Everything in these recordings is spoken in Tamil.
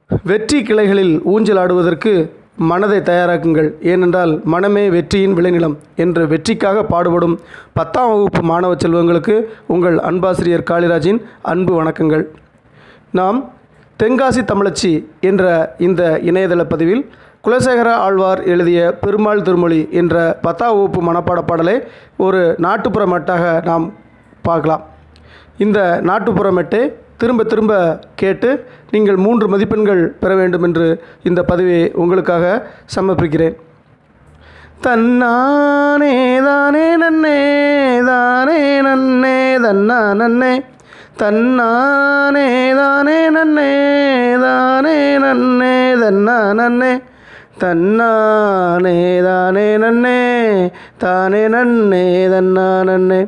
வெற்றி கிளைகளில் ஊஞ்சலாடுவதற்கு மனதை தயாராக்குங்கள் ஏனென்றால் மனமே வெற்றியின் விளைநிலம் என்று வெற்றிக்காக பாடுபடும் பத்தாம் வகுப்பு மாணவ செல்வங்களுக்கு உங்கள் அன்பாசிரியர் காளிராஜின் அன்பு வணக்கங்கள் நாம் தென்காசி தமிழச்சி என்ற இந்த இணையதள பதிவில் குலசேகர ஆழ்வார் எழுதிய பெருமாள் திருமொழி என்ற பத்தாம் வகுப்பு மனப்பாட பாடலை ஒரு நாட்டுப்புற மட்டாக நாம் பார்க்கலாம் இந்த நாட்டுப்புற மெட்டை திரும்ப திரும்ப கேட்டு நீங்கள் மூன்று மதிப்பெண்கள் பெற வேண்டும் என்று இந்த பதிவை உங்களுக்காக சமர்ப்பிக்கிறேன் தன்னானே தானே நன்னே தானே நன்னே தன்னா நன்னே தன்னானே தானே நன்னே தானே நன்னே தன்னா நன்னே தன்னானே தானே நன்னே தானே நன்னே தன்னா நன்னே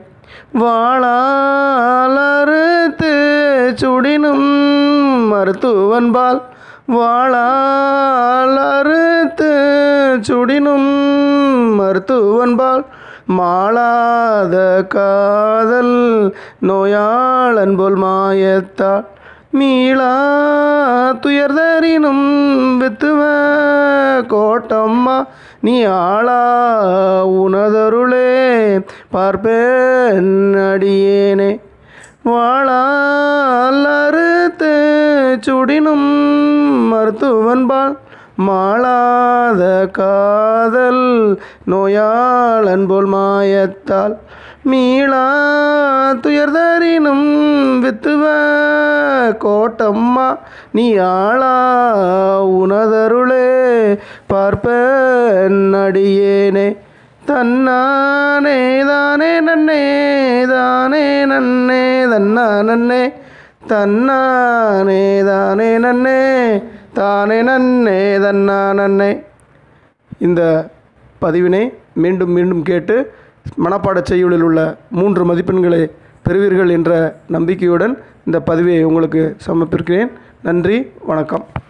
வாழாலறுத்து சுடினும் மருத்துவன்பால் வாழாலறுத்து சுடினும் மருத்துவன்பால் மாளாத காதல் நோயாளன் போல் மாயத்தாள் மீளா துயர்தரினும் வித்துவ கோட்டம்மா நீ ஆளா உனதருளே பார்ப்பேன் அடியேனே வாழாலறுத்து சுடினும் மருத்துவன்பால் மாளாத காதல் நோயாளன் போல் மாயத்தால் மீளா துயர்தரினும் வித்துவ கோட்டம்மா நீ ஆளா உனதருளே பார்ப்பேன் அடியேனே தன்னானே தானே நன்னே தானே நன்னே தன்னா நன்னே தன்னானே தானே நன்னே தானே நன்னே தன்னா நன்னே இந்த பதிவினை மீண்டும் மீண்டும் கேட்டு மனப்பாடச் செய்யுளில் உள்ள மூன்று மதிப்பெண்களை பெறுவீர்கள் என்ற நம்பிக்கையுடன் இந்த பதிவை உங்களுக்கு சமர்ப்பிக்கிறேன் நன்றி வணக்கம்